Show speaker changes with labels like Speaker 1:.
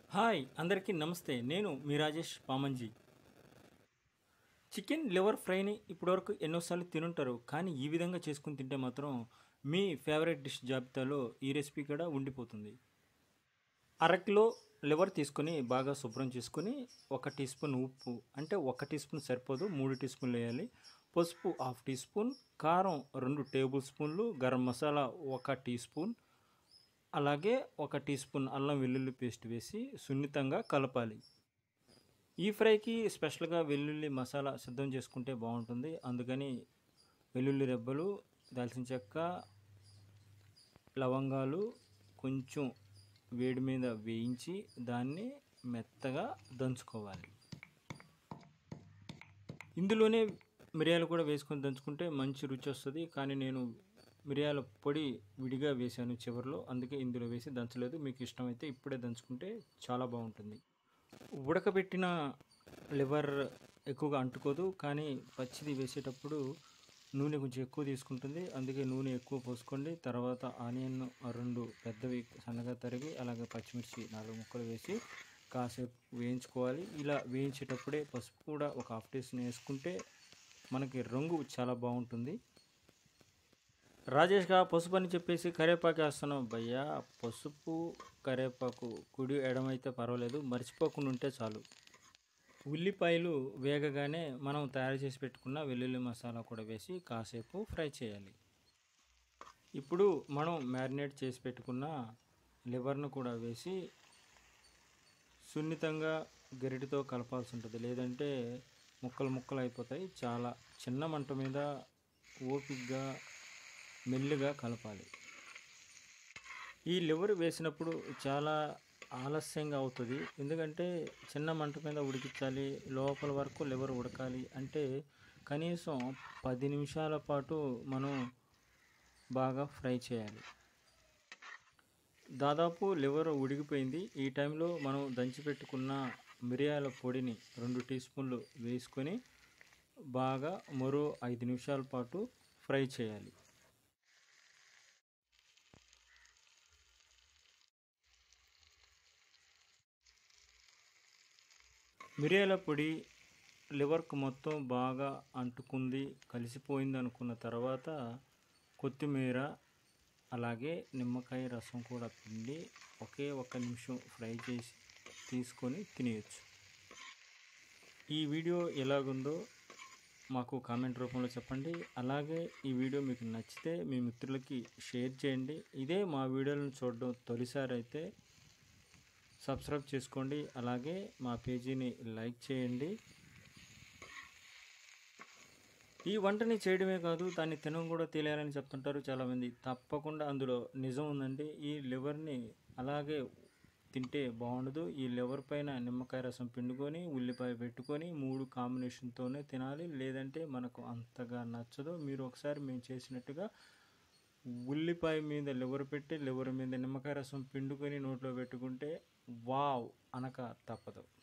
Speaker 1: hi అందరికీ నమస్తే నేను మీ రాజేష్ పామంజీ చికెన్ లివర్ ఫ్రైని ఇప్పటివరకు ఎన్నోసార్లు తినుంటారు కానీ ఈ విధంగా చేసుకుని తింటే మాత్రం మీ ఫేవరెట్ డిష్ జాబితాలో ఈ రెసిపీ కూడా ఉండిపోతుంది అరకిలో లివర్ తీసుకొని బాగా శుభ్రం చేసుకొని ఒక టీ స్పూన్ ఉప్పు అంటే ఒక టీ స్పూన్ సరిపోదు మూడు టీ స్పూన్లు వేయాలి పసుపు హాఫ్ టీ స్పూన్ కారం రెండు టేబుల్ స్పూన్లు గరం మసాలా ఒక టీ స్పూన్ అలాగే ఒక టీ స్పూన్ అల్లం వెల్లుల్లి పేస్ట్ వేసి సున్నితంగా కలపాలి ఈ ఫ్రైకి స్పెషల్గా వెల్లుల్లి మసాలా సిద్ధం చేసుకుంటే బాగుంటుంది అందుకని వెల్లుల్లి రెబ్బలు దాల్చిన చెక్క లవంగాలు కొంచెం వేడి మీద వేయించి దాన్ని మెత్తగా దంచుకోవాలి ఇందులోనే మిరియాలు కూడా వేసుకొని దంచుకుంటే మంచి రుచి వస్తుంది కానీ నేను మిరియాల పొడి విడిగా వేశాను చివరిలో అందుకే ఇందులో వేసి దంచలేదు మీకు ఇష్టమైతే ఇప్పుడే దంచుకుంటే చాలా బాగుంటుంది ఉడకబెట్టిన లివర్ ఎక్కువగా అంటుకోదు కానీ పచ్చిది వేసేటప్పుడు నూనె కొంచెం ఎక్కువ తీసుకుంటుంది అందుకే నూనె ఎక్కువ పోసుకోండి తర్వాత ఆనియన్ రెండు పెద్దవి సన్నగా తరిగి అలాగే పచ్చిమిర్చి నాలుగు ముక్కలు వేసి కాసేపు వేయించుకోవాలి ఇలా వేయించేటప్పుడే పసుపు కూడా ఒక హాఫ్ టీ స్పూన్ వేసుకుంటే మనకి రంగు చాలా బాగుంటుంది రాజేష్గా పసుపు అని చెప్పేసి కరేపాకు వేస్తున్నాం భయ్యా పసుపు కరేపాకు కుడి ఎడమైతే పర్వాలేదు మర్చిపోకుండా ఉంటే చాలు ఉల్లిపాయలు వేగగానే మనం తయారు చేసి పెట్టుకున్న వెల్లుల్లి మసాలా కూడా వేసి కాసేపు ఫ్రై చేయాలి ఇప్పుడు మనం మ్యారినేట్ చేసి పెట్టుకున్న లివర్ను కూడా వేసి సున్నితంగా గరిటితో కలపాల్సి ఉంటుంది లేదంటే ముక్కలు ముక్కలు అయిపోతాయి చాలా చిన్న మంట మీద ఓపిగ్గా మెల్లిగా కలపాలి ఈ లివర్ వేసినప్పుడు చాలా ఆలస్యంగా అవుతుంది ఎందుకంటే చిన్న మంట మీద ఉడికించాలి లోపల వరకు లివర్ ఉడకాలి అంటే కనీసం పది నిమిషాల పాటు మనం బాగా ఫ్రై చేయాలి దాదాపు లివర్ ఉడికిపోయింది ఈ టైంలో మనం దంచిపెట్టుకున్న మిరియాల పొడిని రెండు టీ స్పూన్లు వేసుకొని బాగా మరో ఐదు నిమిషాల పాటు ఫ్రై చేయాలి మిరియాల పొడి లివర్కు మొత్తం బాగా అంటుకుంది కలిసిపోయింది అనుకున్న తర్వాత కొత్తిమీర అలాగే నిమ్మకాయ రసం కూడా పిండి ఒకే ఒక్క నిమిషం ఫ్రై చేసి తీసుకొని తినేయచ్చు ఈ వీడియో ఎలాగుందో మాకు కామెంట్ రూపంలో చెప్పండి అలాగే ఈ వీడియో మీకు నచ్చితే మీ మిత్రులకి షేర్ చేయండి ఇదే మా వీడియోలను చూడడం తొలిసారి అయితే సబ్స్క్రైబ్ చేసుకోండి అలాగే మా పేజీని లైక్ చేయండి ఈ వంటని చేయడమే కాదు దాన్ని తినడం కూడా తెలియాలని చెప్తుంటారు చాలామంది తప్పకుండా అందులో నిజం ఉందండి ఈ లివర్ని అలాగే తింటే బాగుండదు ఈ లివర్ పైన నిమ్మకాయ రసం పిండుకొని ఉల్లిపాయ పెట్టుకొని మూడు కాంబినేషన్తోనే తినాలి లేదంటే మనకు అంతగా నచ్చదు మీరు ఒకసారి మేము చేసినట్టుగా ఉల్లిపాయ మీద లివర్ పెట్టి లివర్ మీద నిమ్మకాయ రసం పిండుకొని నోట్లో పెట్టుకుంటే వావ్ అనక తప్పదు